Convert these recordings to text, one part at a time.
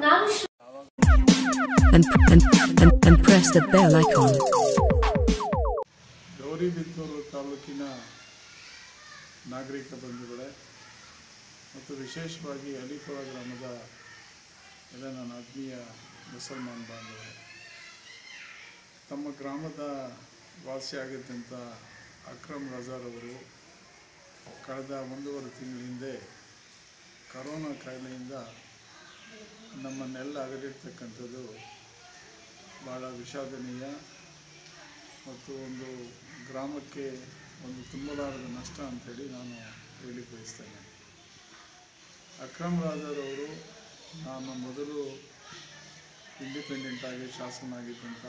ನಾನು Shri- and, and, and, and press the bell icon. Gauribidanur ತಾಲೂಕಿನ ನಾಗರಿಕ ಬಂಧುಗಳೇ ಮತ್ತು ವಿಶೇಷವಾಗಿ ಅಲಿಪುರ ಗ್ರಾಮದ ಎಲ್ಲ ನನ್ನ ಆತ್ಮೀಯ ಮುಸಲ್ಮಾನ್ ಬಾಂಧವರೇ ತಮ್ಮ ಗ್ರಾಮದ ವಾಸಿಯಾಗಿದ್ದಂಥ ಅಕ್ರಮ್ ರಜಾರ್ ಅವರು ಕಳೆದ ಒಂದೂವರೆ ತಿಂಗಳ ಹಿಂದೆ ಕರೋನಾ ಕಾಯಿಲೆಯಿಂದ ನಮ್ಮನ್ನೆಲ್ಲ ಅಗಲಿರ್ತಕ್ಕಂಥದ್ದು ಭಾಳ ವಿಷಾದನೀಯ ಮತ್ತು ಒಂದು ಗ್ರಾಮಕ್ಕೆ ಒಂದು ತುಂಬಲಾರದ ನಷ್ಟ ಅಂಥೇಳಿ ನಾನು ಹೇಳಿ ಬಯಸ್ತೇನೆ ಅಕ್ರಮ್ ರಾಜರ್ ಅವರು ನಾನು ಮೊದಲು ಇಂಡಿಪೆಂಡೆಂಟ್ ಆಗಿ ಶಾಸಕನಾಗಿದ್ದಂಥ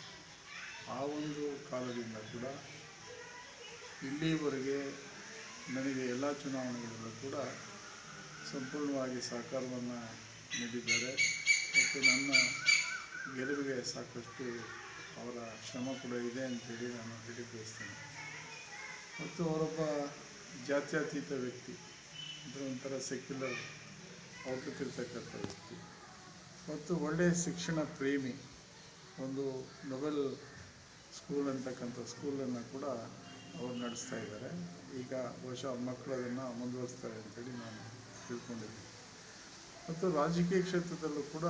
ಆ ಒಂದು ಕಾಲದಿಂದ ಕೂಡ ಇಲ್ಲಿವರೆಗೆ ನನಗೆ ಎಲ್ಲ ಚುನಾವಣೆಗಳಲ್ಲೂ ಕೂಡ ಸಂಪೂರ್ಣವಾಗಿ ಸಹಕಾರವನ್ನು ನೀಡಿದ್ದಾರೆ ಮತ್ತು ನನ್ನ ಗೆಲುವಿಗೆ ಸಾಕಷ್ಟು ಅವರ ಶ್ರಮ ಕೂಡ ಇದೆ ಅಂತೇಳಿ ನಾನು ಹೇಳಿ ಬಯಸ್ತೇನೆ ಮತ್ತು ಅವರೊಬ್ಬ ಜಾತ್ಯತೀತ ವ್ಯಕ್ತಿ ಅಂದರೆ ಒಂಥರ ಸೆಕ್ಯುಲರ್ ಔಟ್ಲುಕ್ ಇರ್ತಕ್ಕಂಥ ವ್ಯಕ್ತಿ ಮತ್ತು ಒಳ್ಳೆಯ ಶಿಕ್ಷಣ ಪ್ರೇಮಿ ಒಂದು ನೊಬೆಲ್ ಸ್ಕೂಲ್ ಅಂತಕ್ಕಂಥ ಸ್ಕೂಲನ್ನು ಕೂಡ ಅವರು ನಡೆಸ್ತಾ ಇದ್ದಾರೆ ಈಗ ಬಹುಶಃ ಅವ್ರ ಮಕ್ಕಳು ಅದನ್ನು ಮುಂದುವರಿಸ್ತಾರೆ ಅಂತೇಳಿ ನಾನು ತಿಳ್ಕೊಂಡಿದ್ದೀನಿ ಮತ್ತು ರಾಜಕೀಯ ಕ್ಷೇತ್ರದಲ್ಲೂ ಕೂಡ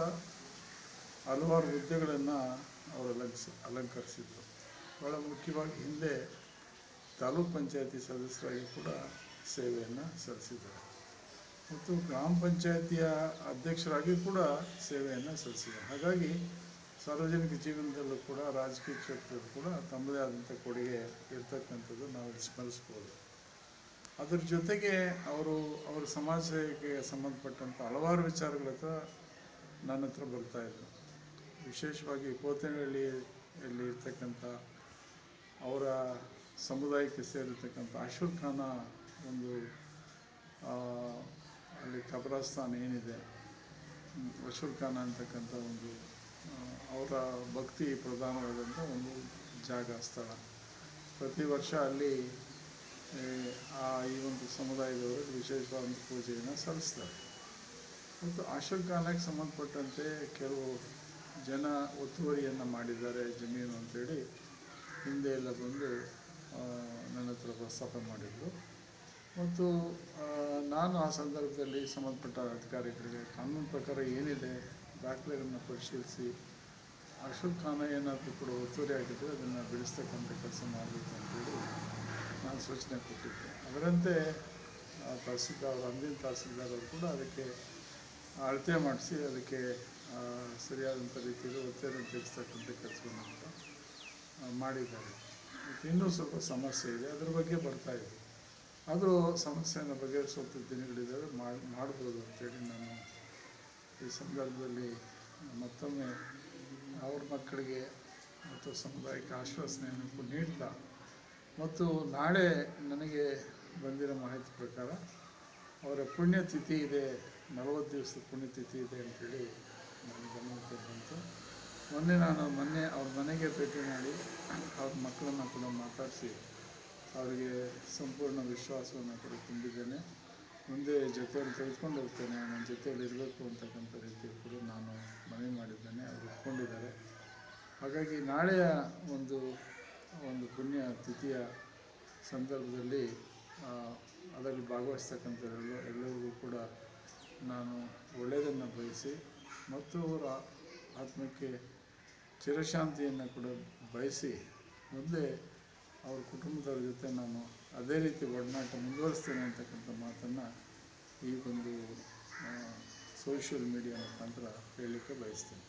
ಹಲವಾರು ಹುದ್ದೆಗಳನ್ನು ಅವರು ಅಲಂಕರಿಸಿ ಅಲಂಕರಿಸಿದ್ರು ಭಾಳ ಮುಖ್ಯವಾಗಿ ಹಿಂದೆ ತಾಲೂಕ್ ಪಂಚಾಯತಿ ಸದಸ್ಯರಾಗಿ ಕೂಡ ಸೇವೆಯನ್ನು ಸಲ್ಲಿಸಿದ್ದಾರೆ ಮತ್ತು ಗ್ರಾಮ ಪಂಚಾಯತಿಯ ಅಧ್ಯಕ್ಷರಾಗಿ ಕೂಡ ಸೇವೆಯನ್ನು ಸಲ್ಲಿಸಿದ್ದಾರೆ ಹಾಗಾಗಿ ಸಾರ್ವಜನಿಕ ಜೀವನದಲ್ಲೂ ಕೂಡ ರಾಜಕೀಯ ಕ್ಷೇತ್ರದಲ್ಲೂ ಕೂಡ ತಮ್ಮದೇ ಆದಂಥ ಕೊಡುಗೆ ಇರ್ತಕ್ಕಂಥದ್ದು ನಾವು ಸ್ಮರಿಸ್ಬೋದು ಅದ್ರ ಜೊತೆಗೆ ಅವರು ಅವರ ಸಮಾಜ ಸೇವೆಗೆ ಸಂಬಂಧಪಟ್ಟಂಥ ಹಲವಾರು ವಿಚಾರಗಳ ಹತ್ರ ನನ್ನ ಹತ್ರ ಬರ್ತಾಯಿದ್ರು ವಿಶೇಷವಾಗಿ ಕೋತೇನಹಳ್ಳಿಯಲ್ಲಿ ಇರ್ತಕ್ಕಂಥ ಅವರ ಸಮುದಾಯಕ್ಕೆ ಸೇರಿರ್ತಕ್ಕಂಥ ಅಶೋಕ್ ಖಾನ ಒಂದು ಆ, ಅಲ್ಲಿ ಕಬ್ರಸ್ತಾನ್ ಏನಿದೆ ಹ್ಮ್, ಅಶೋಕ್ ಖಾನ ಅಂತಕ್ಕಂಥ ಒಂದು ಆ, ಅವರ ಭಕ್ತಿ ಪ್ರಧಾನವಾದಂಥ ಒಂದು ಜಾಗ ಸ್ಥಳ ಪ್ರತಿ ವರ್ಷ ಅಲ್ಲಿ ಏ, ಆ ಈ ಒಂದು ಸಮುದಾಯದವರು ವಿಶೇಷವಾದ ಪೂಜೆಯನ್ನು ಸಲ್ಲಿಸ್ತಾರೆ ಮತ್ತು ಅಶೋಕ್ ಖಾನಕ್ಕೆ ಸಂಬಂಧಪಟ್ಟಂತೆ ಕೆಲವು ಜನ ಒತ್ತುವರಿಯನ್ನು ಮಾಡಿದ್ದಾರೆ ಜಮೀನು ಅಂತೇಳಿ ಹಿಂದೆ ಎಲ್ಲ ಬಂದು ಆ, ನನ್ನ ಹತ್ರ ಪ್ರಸ್ತಾಪ ಮಾಡಿದರು ಮತ್ತು ಆ, ನಾನು ಆ ಸಂದರ್ಭದಲ್ಲಿ ಸಂಬಂಧಪಟ್ಟ ಅಧಿಕಾರಿಗಳಿಗೆ ಕಾನೂನು ಪ್ರಕಾರ ಏನಿದೆ ದಾಖಲೆಗಳನ್ನು ಪರಿಶೀಲಿಸಿ ಅಶೋಕ್ ಖಾನ ಏನಾದರೂ ಕೂಡ ಒತ್ತುವರಿ ಆಗಿದ್ದರೆ ಅದನ್ನು ಬಿಡಿಸ್ತಕ್ಕಂಥ ಕೆಲಸ ಮಾಡಬೇಕು ಅಂತೇಳಿ ನಾನು ಸೂಚನೆ ಕೊಟ್ಟಿದ್ದೆ ಅದರಂತೆ ಆ, ತಹಸೀಲ್ದಾರ್ ಅಂದಿನ ತಹಸೀಲ್ದಾರ್ ಅವರು ಕೂಡ ಅದಕ್ಕೆ ಅಳತೆ ಮಾಡಿಸಿ ಅದಕ್ಕೆ ಆ, ಸರಿಯಾದಂಥ ರೀತಿಯಲ್ಲಿ ಒತ್ತನ್ನು ತೆಗೆಸ್ತಕ್ಕಂಥ ಕೆಲಸವನ್ನು ಕೂಡ ಆ, ಮಾಡಿದ್ದಾರೆ ಮತ್ತು ಇನ್ನೂ ಸ್ವಲ್ಪ ಸಮಸ್ಯೆ ಇದೆ ಅದ್ರ ಬಗ್ಗೆ ಬರ್ತಾ ಇದೆ ಆದರೂ ಸಮಸ್ಯೆಯನ್ನು ಬಗೆಹರಿಸುವಂಥ ದಿನಗಳಿದ್ದಾವೆ ಮಾಡಿ ಮಾಡ್ಬೋದು ಅಂತೇಳಿ ನಾನು ಈ ಸಂದರ್ಭದಲ್ಲಿ ಮತ್ತೊಮ್ಮೆ ಅವ್ರ ಮಕ್ಕಳಿಗೆ ಮತ್ತು ಸಮುದಾಯಕ್ಕೆ ಆಶ್ವಾಸನೆಯನ್ನು ಕೂಡ ನೀಡ್ತಾ ಮತ್ತು ನಾಳೆ ನನಗೆ ಬಂದಿರೋ ಮಾಹಿತಿ ಪ್ರಕಾರ ಅವರ ಪುಣ್ಯತಿಥಿ ಇದೆ ನಲವತ್ತು ದಿವಸದ ಪುಣ್ಯತಿಥಿ ಇದೆ ಅಂತೇಳಿ ನನ್ನ ಗಮನಕ್ಕೆ ಬಂತು ಮೊನ್ನೆ ನಾನು ಮೊನ್ನೆ ಅವ್ರ ಮನೆಗೆ ಭೇಟಿ ಮಾಡಿ ಅವ್ರ ಮಕ್ಕಳನ್ನು ಕೂಡ ಮಾತಾಡಿಸಿ ಅವರಿಗೆ ಸಂಪೂರ್ಣ ವಿಶ್ವಾಸವನ್ನು ಕೂಡ ತುಂಬಿದ್ದೇನೆ ಮುಂದೆ ಜೊತೆಯಲ್ಲಿ ತೆಗೆದುಕೊಂಡು ಹೋಗ್ತೇನೆ ನನ್ನ ಜೊತೆಯಲ್ಲಿ ಇರಬೇಕು ಅಂತಕ್ಕಂಥ ರೀತಿ ಕೂಡ ನಾನು ಮನವಿ ಮಾಡಿದ್ದೇನೆ ಅವರು ಒಪ್ಕೊಂಡಿದ್ದಾರೆ ಹಾಗಾಗಿ ನಾಳೆಯ ಒಂದು ಒಂದು ಪುಣ್ಯ ತಿಥಿಯ ಸಂದರ್ಭದಲ್ಲಿ ಆ, ಅದರಲ್ಲಿ ಭಾಗವಹಿಸ್ತಕ್ಕಂಥ ಎಲ್ಲ ಎಲ್ಲರಿಗೂ ಕೂಡ ನಾನು ಒಳ್ಳೆಯದನ್ನು ಬಯಸಿ ಮತ್ತು ಅವರ ಆತ್ಮಕ್ಕೆ ಚಿರಶಾಂತಿಯನ್ನು ಕೂಡ ಬಯಸಿ ಮುಂದೆ ಅವ್ರ ಕುಟುಂಬದವ್ರ ಜೊತೆ ನಾನು ಅದೇ ರೀತಿ ಒಡನಾಟ ಮುಂದುವರಿಸ್ತೇನೆ ಅಂತಕ್ಕಂಥ ಮಾತನ್ನು ಈ ಒಂದು ಸೋಷಿಯಲ್ ಮೀಡಿಯಾ ಮುಖಾಂತರ ಹೇಳಲಿಕ್ಕೆ ಬಯಸ್ತೇನೆ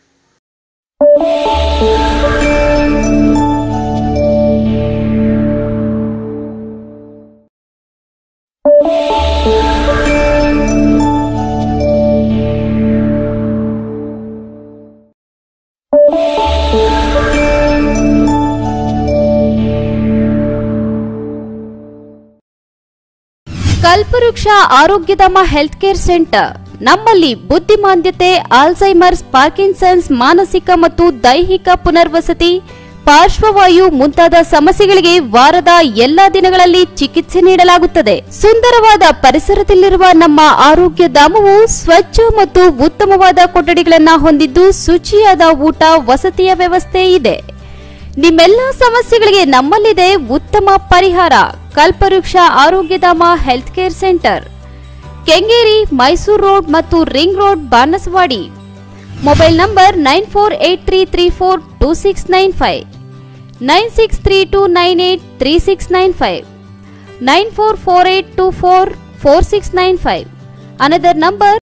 ಕಲ್ಪವೃಕ್ಷ ಆರೋಗ್ಯಧಾಮ ಹೆಲ್ತ್ ಕೇರ್ ಸೆಂಟರ್ ನಮ್ಮಲ್ಲಿ ಬುದ್ಧಿಮಾಂದ್ಯತೆ ಆಲ್ಝೈಮರ್ಸ್ ಪಾರ್ಕಿನ್ಸನ್ಸ್ ಮಾನಸಿಕ ಮತ್ತು ದೈಹಿಕ ಪುನರ್ವಸತಿ ಪಾರ್ಶ್ವವಾಯು ಮುಂತಾದ ಸಮಸ್ಯೆಗಳಿಗೆ ವಾರದ ಎಲ್ಲಾ ದಿನಗಳಲ್ಲಿ ಚಿಕಿತ್ಸೆ ನೀಡಲಾಗುತ್ತದೆ ಸುಂದರವಾದ ಪರಿಸರದಲ್ಲಿರುವ ನಮ್ಮ ಆರೋಗ್ಯ ಧಾಮವು ಸ್ವಚ್ಛ ಮತ್ತು ಉತ್ತಮವಾದ ಕೊಠಡಿಗಳನ್ನ ಹೊಂದಿದ್ದು ಶುಚಿಯಾದ ಊಟ ವಸತಿಯ ವ್ಯವಸ್ಥೆ ಇದೆ ನಿಮ್ಮೆಲ್ಲ ಸಮಸ್ಯೆಗಳಿಗೆ ನಮ್ಮಲ್ಲಿದೆ ಉತ್ತಮ ಪರಿಹಾರ Kalpavriksha Arogyadhama health care centre Kengeri Mysuru road ಮತ್ತು ring road Banaswadi mobile number nine four eight three three four two six nine five nine six three two nine eight three six nine five nine four four eight two four four six nine five another number